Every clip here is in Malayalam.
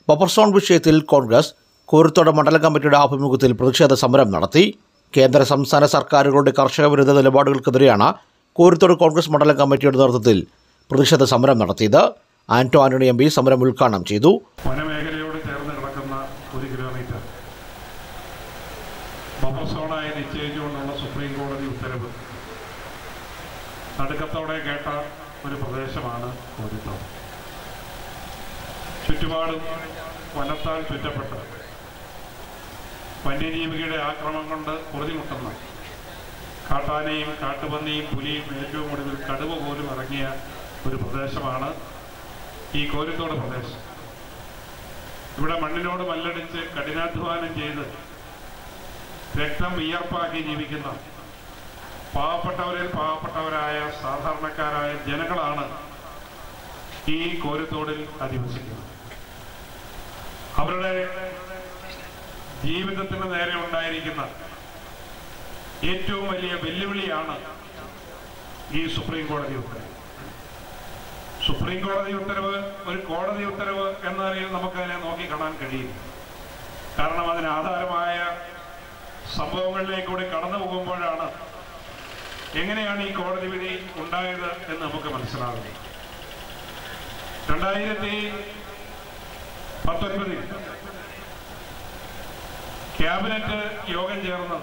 ബഫർ സോൺ വിഷയത്തിൽ കോൺഗ്രസ് കോരത്തോട് മണ്ഡലം കമ്മിറ്റിയുടെ ആഭിമുഖ്യത്തിൽ പ്രതിഷേധ സമരം നടത്തി കേന്ദ്ര സംസ്ഥാന സർക്കാരുകളുടെ കർഷക വിരുദ്ധ നിലപാടുകൾക്കെതിരെയാണ് കോരത്തോട് കോൺഗ്രസ് മണ്ഡലം കമ്മിറ്റിയുടെ നേതൃത്വത്തിൽ പ്രതിഷേധ സമരം നടത്തിയത് ആന്റോ ആന്റണി എം പി സമരം ഉദ്ഘാടനം ചെയ്തു വനമേഖലയോട് ചേർന്ന് കിടക്കുന്ന ഒരു കിലോമീറ്റർ ബഫർ സോണായി നിശ്ചയിച്ചുകൊണ്ടുള്ള സുപ്രീം കോടതി ഉത്തരവ് നടുക്കത്തോടെ കേട്ട ഒരു പ്രദേശമാണ് കോരിത്തോട് ചുറ്റുപാടും വനത്താൽ ചുറ്റപ്പെട്ട വന്യജീവികളുടെ ആക്രമണം കൊണ്ട് പൊറുതിമുട്ടുന്ന കാട്ടാനയും കാട്ടുപന്നിയും പുലിയും ഏറ്റവും ഒടുവിൽ കടുവ പോലും ഇറങ്ങിയ ഒരു പ്രദേശമാണ് ഈ കോരിത്തോട് പ്രദേശം ഇവിടെ മണ്ണിനോട് മല്ലടിച്ച് കഠിനാധ്വാനം ചെയ്ത് രക്തം വിയർപ്പാക്കി ജീവിക്കുന്ന പാവപ്പെട്ടവരിൽ പാവപ്പെട്ടവരായ സാധാരണക്കാരായ ജനങ്ങളാണ് ഈ കോരിത്തോടിൽ അധിവസിക്കുന്നത് അവരുടെ ജീവിതത്തിന് നേരെ ഉണ്ടായിരിക്കുന്ന ഏറ്റവും വലിയ വെല്ലുവിളിയാണ് ഈ സുപ്രീം കോടതി ഉത്തരവ് സുപ്രീം കോടതി ഉത്തരവ് ഒരു കോടതി ഉത്തരവ് എന്ന നിലയിൽ നമുക്കതിനെ നോക്കി കാണാൻ കഴിയില്ല കാരണം അതിന് ആധാരമായ സംഭവങ്ങളിലേക്ക് കൂടി കടന്നു പോകുമ്പോഴാണ് എങ്ങനെയാണ് ഈ കോടതി വിധി ഉണ്ടായത് എന്ന് നമുക്ക് മനസ്സിലാകുന്നത് രണ്ടായിരത്തി പത്തൊൻപതിൽ ക്യാബിനറ്റ് യോഗം ചേർന്ന്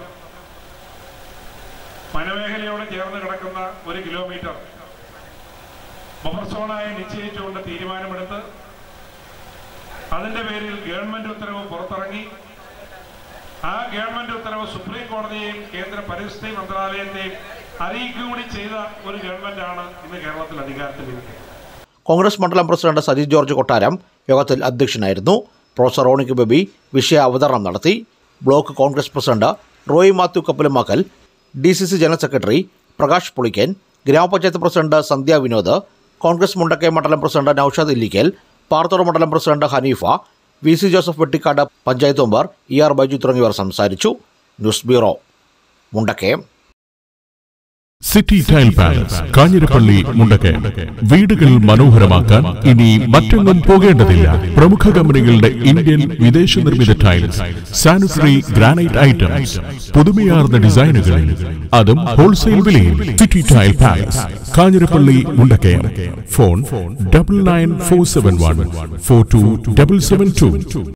വനമേഖലയോട് ചേർന്ന് കിടക്കുന്ന ഒരു കിലോമീറ്റർ ബഫർ സോണായി നിശ്ചയിച്ചുകൊണ്ട് തീരുമാനമെടുത്ത് അതിന്റെ പേരിൽ ഗവൺമെന്റ് ഉത്തരവ് പുറത്തിറങ്ങി ആ ഗവൺമെന്റ് ഉത്തരവ് സുപ്രീം കോടതിയെയും കേന്ദ്ര പരിസ്ഥിതി മന്ത്രാലയത്തെയും അറിയിക്കുക കൂടി ചെയ്ത ഒരു ഗവൺമെന്റാണ് ഇന്ന് കേരളത്തിൽ അധികാരത്തിലിരിക്കുന്നത് കോൺഗ്രസ് മണ്ഡലം പ്രസിഡന്റ് സജി ജോർജ് കൊട്ടാരം യോഗത്തിൽ അധ്യക്ഷനായിരുന്നു പ്രൊഫസർ റോണിക് ബേബി വിഷയ അവതരണം നടത്തി block Congress president Roy Mathew കപ്പലുമാക്കൽ D C C general secretary Prakash Pulikkan ഗ്രാമപഞ്ചായത്ത് പ്രസിഡന്റ് സന്ധ്യ വിനോദ് കോൺഗ്രസ് മുണ്ടക്കൈ മണ്ഡലം പ്രസിഡന്റ് നൌഷാദ് ഇല്ലിക്കൽ പാർത്തോട് മണ്ഡലം president Haneefa V C Joseph Vettikkad panchayat member E R Baiju തുടങ്ങിയവർ സംസാരിച്ചു news bureau Mundakkayam city tile palace Kanjirappally Mundakkayam വീടുകൾ മനോഹരമാക്കാൻ ഇനി മറ്റെങ്ങും പോകേണ്ടതില്ല പ്രമുഖ കമ്പനികളുടെ ഇന്ത്യൻ വിദേശ നിർമ്മിത ടൈൽസ് സാനിറ്ററി ഗ്രാനൈറ്റ് ഐറ്റംസ് പുതുമയാർന്ന ഡിസൈനുകളിൽ അതും ഹോൾസെയിൽ വിലയിൽ city tile palace Kanjirappally Mundakkayam phone double nine four seven one four two double seven to